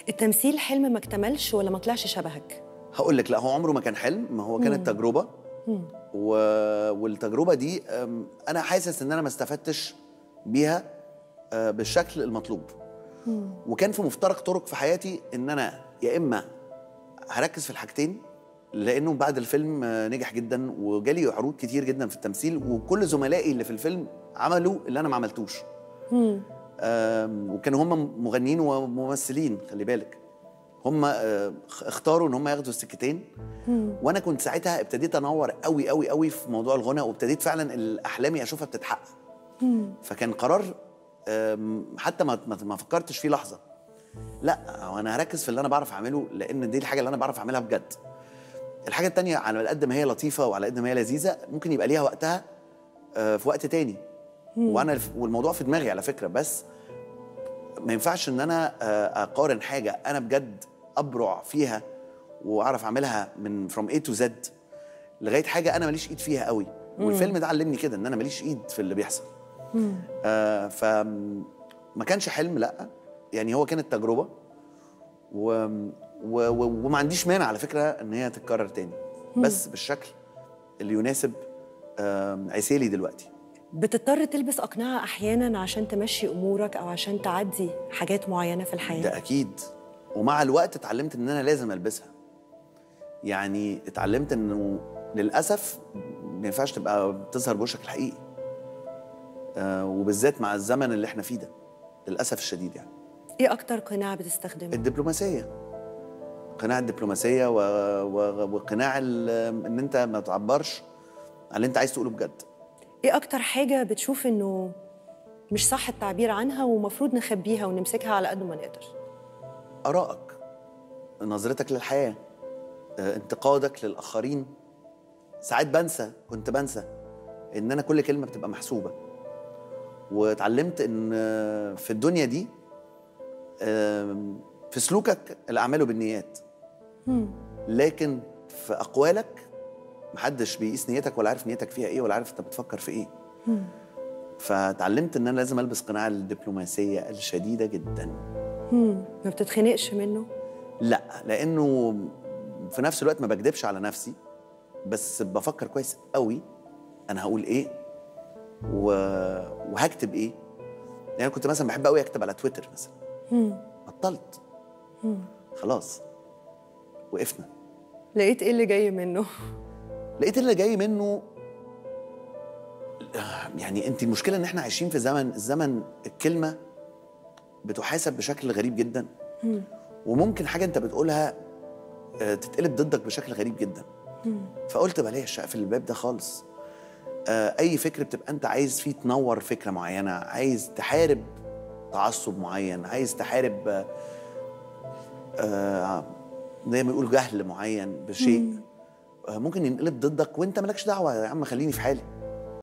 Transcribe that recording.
التمثيل حلم ما اكتملش ولا ما طلعش شبهك هقول لك لا هو عمره ما كان حلم ما هو كانت تجربه و... والتجربه دي أم، انا حاسس ان انا ما استفدتش بيها آه، بالشكل المطلوب وكان في مفترق طرق في حياتي ان انا يا اما هركز في الحاجتين لانه بعد الفيلم آه، نجح جدا وجالي عروض كتير جدا في التمثيل وكل زملائي اللي في الفيلم عملوا اللي انا ما عملتوش آم، وكانوا هم مغنيين وممثلين خلي بالك هم آه، اختاروا ان هم ياخدوا السكتين وانا كنت ساعتها ابتديت انور قوي قوي قوي في موضوع الغنى وابتديت فعلا الاحلامي اشوفها بتتحقق فكان قرار آم، حتى ما ما ما فكرتش فيه لحظه لا هو انا هركز في اللي انا بعرف اعمله لان دي الحاجه اللي انا بعرف اعملها بجد الحاجه التانية على قد ما هي لطيفه وعلى قد ما هي لذيذه ممكن يبقى ليها وقتها آه، في وقت تاني وانا والموضوع في دماغي على فكره بس ما ينفعش ان انا آه، اقارن حاجه انا بجد ابرع فيها واعرف اعملها من فروم اي تو زد لغايه حاجه انا ماليش ايد فيها قوي والفيلم ده علمني كده ان انا ماليش ايد في اللي بيحصل آه ف ما كانش حلم لا يعني هو كانت تجربه و... و... و... وما عنديش مانع على فكره ان هي تتكرر تاني بس بالشكل اللي يناسب آه عسيلي دلوقتي بتضطر تلبس أقنعة أحيانا عشان تمشي أمورك أو عشان تعدي حاجات معينة في الحياة ده اكيد ومع الوقت اتعلمت ان انا لازم البسها يعني اتعلمت انه للاسف ما ينفعش تبقى بتظهر بوشك الحقيقي آه وبالذات مع الزمن اللي احنا فيه ده للاسف الشديد يعني إيه أكتر قناع بتستخدمه؟ الدبلوماسيه قناع الدبلوماسيه و... و... وقناع ال... ان انت ما تعبرش عن اللي انت عايز تقوله بجد إيه أكتر حاجة بتشوف إنه مش صح التعبير عنها ومفروض نخبيها ونمسكها على قد ما نقدر ارائك نظرتك للحياه آه، انتقادك للاخرين ساعات بنسى كنت بنسى ان انا كل كلمه بتبقى محسوبه واتعلمت ان آه، في الدنيا دي آم، في سلوكك الاعمال بالنيات لكن في اقوالك محدش بيقيس نيتك ولا عارف نيتك فيها ايه ولا عارف انت بتفكر في ايه فتعلمت ان انا لازم البس قناع الدبلوماسيه الشديده جدا ما بتتخنقش منه لا لانه في نفس الوقت ما بكدبش على نفسي بس بفكر كويس قوي انا هقول ايه و... وهكتب ايه يعني أنا كنت مثلا بحب قوي اكتب على تويتر مثلا بطلت خلاص وقفنا لقيت إيه اللي جاي منه؟ لقيت اللي جاي منه يعني انت المشكله ان احنا عايشين في زمن الزمن الكلمه بتحاسب بشكل غريب جدا وممكن حاجه انت بتقولها آه، تتقلب ضدك بشكل غريب جدا فقلت بلاش اقفل الباب ده خالص آه، اي فكر بتبقى انت عايز فيه تنور فكره معينه عايز تحارب تعصب معين عايز تحارب آه، آه، زي ما يقول جهل معين بشيء آه، ممكن ينقلب ضدك وانت مالكش دعوه يا عم خليني في حالي